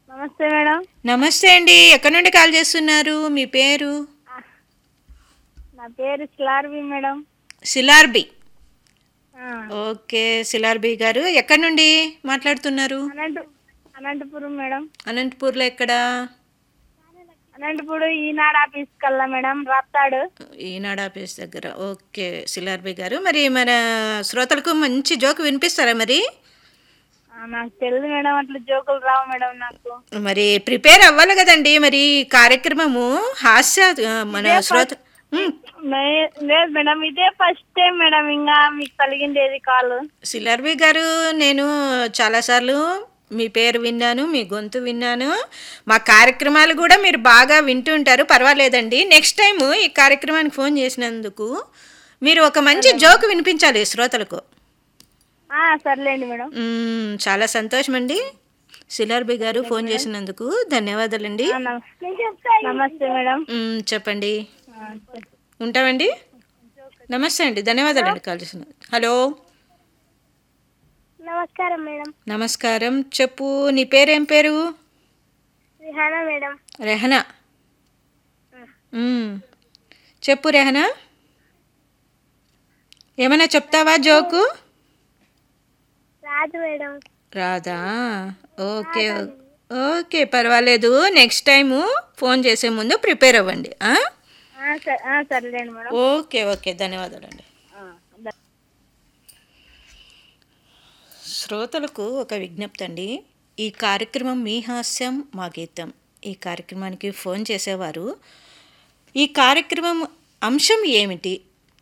నమస్తే మేడం నమస్తే అండి ఎక్కడి నుండి కాల్ చేస్తున్నారు మీ పేరు నా పేరు స్లార్వి మేడం సిలార్బి ఆ, ఓకే సిలార్బి గారు ఎక్కడి నుండి మాట్లాడుతున్నారు అనంత అనంతపురం మేడం అనంతపూర్లో ఎక్కడ అనంతపురం ఈనాడు ఆఫీస్ కల్లా మేడం రాస్తాడు ఈనాడు ఆఫీస్ దగ్గర ఓకే సిలార్బి గారు మరి మన శ్రోతలకు మంచి జోక్ వినిపిస్తారా మరి ఆ, నాకు తెలియదు మేడం అట్లా జోకులు రావు మేడం నాకు మరి ప్రిపేర్ అవ్వాలి కదండి మరి కార్యక్రమము హాస్య మన శ్రోత ఉమ్, మే- లేదు మేడం ఇదే ఫస్ట్ టైం మేడం ఇంకా మీకు కలిగిండేది కాల్ సిలార్బి గారు నేను చాలాసార్లు మీ పేరు విన్నాను మీ గొంతు విన్నాను మా కార్యక్రమాలు కూడా మీరు బాగా వింటూ ఉంటారు పర్వాలేదండి నెక్స్ట్ టైం ఈ కార్యక్రమానికి ఫోన్ చేసినందుకు మీరు ఒక మంచి జోక్ వినిపించాలి శ్రోతలకు ఆ, సర్లేండి మేడం మ్మ్, చాలా సంతోషం అండి సిలార్బి గారు ఫోన్ చేసినందుకు ధన్యవాదాలండి ఆ, నమస్తే నమస్తే మేడం మ్మ్, చెప్పండి ఆ, సరే. ఉంటామండి నమస్తే అండి ధన్యవాదాలండి కాల్ చేసిన హలో నమస్కారం మేడం నమస్కారం చెప్పు నీ పేరేం పేరు రిహానా మేడం రెహనా మ్మ్. చెప్పు రెహనా ఏమైనా చెప్తావా జోకు రాదు మేడం రాదా ఓకే ఓకే పర్వాలేదు నెక్స్ట్ టైము ఫోన్ చేసే ముందు ప్రిపేర్ అవ్వండి ఆ? సర్లేండి మేడం ఓకే ఓకే ధన్యవాదాలండి ఆ, ద- శ్రోతలకు ఒక విజ్ఞప్తి అండి ఈ కార్యక్రమం మీ హాస్యం మా గీతం ఈ కార్యక్రమానికి ఫోన్ చేసేవారు ఈ కార్యక్రమం అంశం ఏమిటి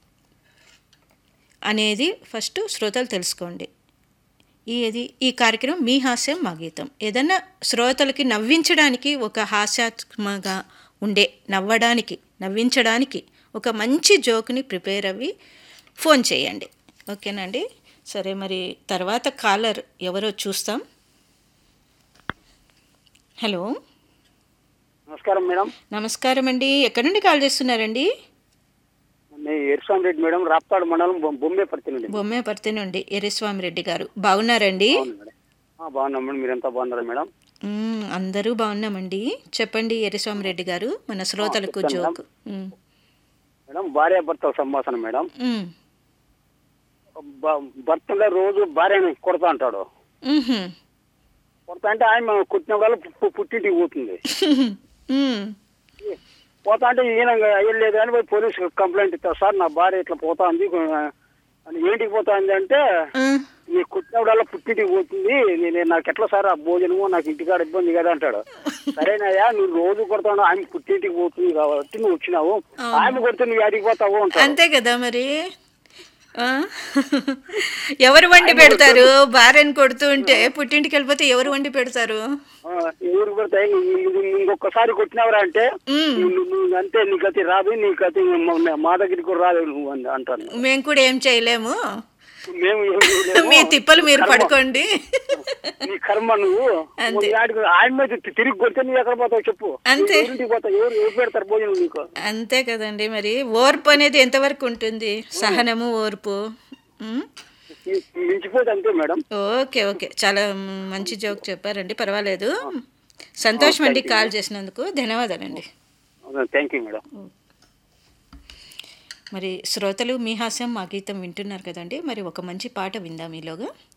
అనేది ఫస్ట్ శ్రోతలు తెలుసుకోండి ఇది ఈ కార్యక్రమం మీ హాస్యం మా గీతం ఏదన్నా శ్రోతలకి నవ్వించడానికి ఒక హాస్యాత్మకంగా ఉండే నవ్వడానికి నవ్వించడానికి ఒక మంచి జోక్ని ప్రిపేర్ అవ్వి ఫోన్ చేయండి ఓకేనండి సరే మరి తర్వాత కాలర్ ఎవరో చూస్తాం హలో నమస్కారం మేడం నమస్కారం అండి ఎక్కడి నుండి కాల్ చేస్తున్నారండి నేను ఎరుసాం రెడ్డి మేడం రాప్తాడు మండలం బొ- బొమ్మేపర్తి నుండి బొమ్మేపర్తి నుండి ఎర్రస్వామి రెడ్డి గారు బాగున్నారండి అవును మేడం ఆ, బాగున్నాం మేడం మీరెంత బాగున్నారా మేడం మ్మ్, అందరూ బాగున్నామండి చెప్పండి ఎర్రస్వామి రెడ్డి గారు మన శ్రోతలకు చెప్తాను జోక్ మ్మ్. మేడం భార్య భర్త సంభాషణ మేడం మ్మ్. బ- భర్త రోజు భార్యని కొడతా అంటాడు మ్మ్హ్మ్. కొడతా అంటే ఆయన కుట్టిన వల్ల పు- పుట్టింటికి పోతుంది మ్మ్. పోతా అంటే ఈయన అయ్యలేదు అని పోయి పోలీసు కంప్లైంట్ ఇస్తారు సార్ నా భార్య ఇట్లా పోతా ఉంది అని ఏంటికి పోతా ఉంది అంటే ఆ, నీ కుట్టినప్పుడల్లా పుట్టింటికి పోతుంది నేను నాకు ఎట్లా సార్ ఆ భోజనము నాకు ఇంటికాడ ఇబ్బంది కదా అంటాడు సరేనయ్యా నువ్వు రోజు కొడతావు ఆమె పుట్టింటికి పోతుంది కాబట్టి నువ్వు వచ్చినావు ఆమె కొడితే నువ్వు అడిగి పోతావు అంటాడు అంతే కదా మరి ఆ? ఎవరు వండి పెడతారు భార్యను కొడుతూ ఉంటే పుట్టింటికి వెళ్ళిపోతే ఎవరు వండి పెడతారు ఆ, ఎవరు కొడతాయి నువ్వు నువ్వు ఇంకొకసారి కొట్టినవరా అంటే మ్మ్. నువ్వు నువ్వు అంతే నీ గతి రాదు నీ గతి మా- మా దగ్గరికి కూడా రాదు నువ్వు అని అంటాను మేము కూడా ఏం చేయలేము మేము ఏం చేయలేము. మీ తిప్పలు మీరు కర్మ. పడుకోండి నీ కర్మ నువ్వు అంతే. నువ్వు ఆడికి ఆయన మీద తి- తిరిగి కొడితే నువ్వు ఎక్కడ పోతావు చెప్పు అంతే. నువ్వు ఎవరింటికి పోతావు ఎవరు ఎవరు పెడతారు భోజనం నీకు అంతే కదండి మరి ఓర్పు అనేది ఎంతవరకు ఉంటుంది సహనము ఓర్పు ఉమ్? మి- మించిపోతే అంతే మేడం ఓకే ఓకే చాలా మంచి జోక్ చెప్పారండి పర్వాలేదు సంతోషం అండి కాల్ చేసినందుకు ధన్యవాదాలండి థ్యాంక్ యూ మేడం మరి శ్రోతలు మీ హాస్యం మా గీతం వింటున్నారు కదండి మరి ఒక మంచి పాట విందాం ఈలోగా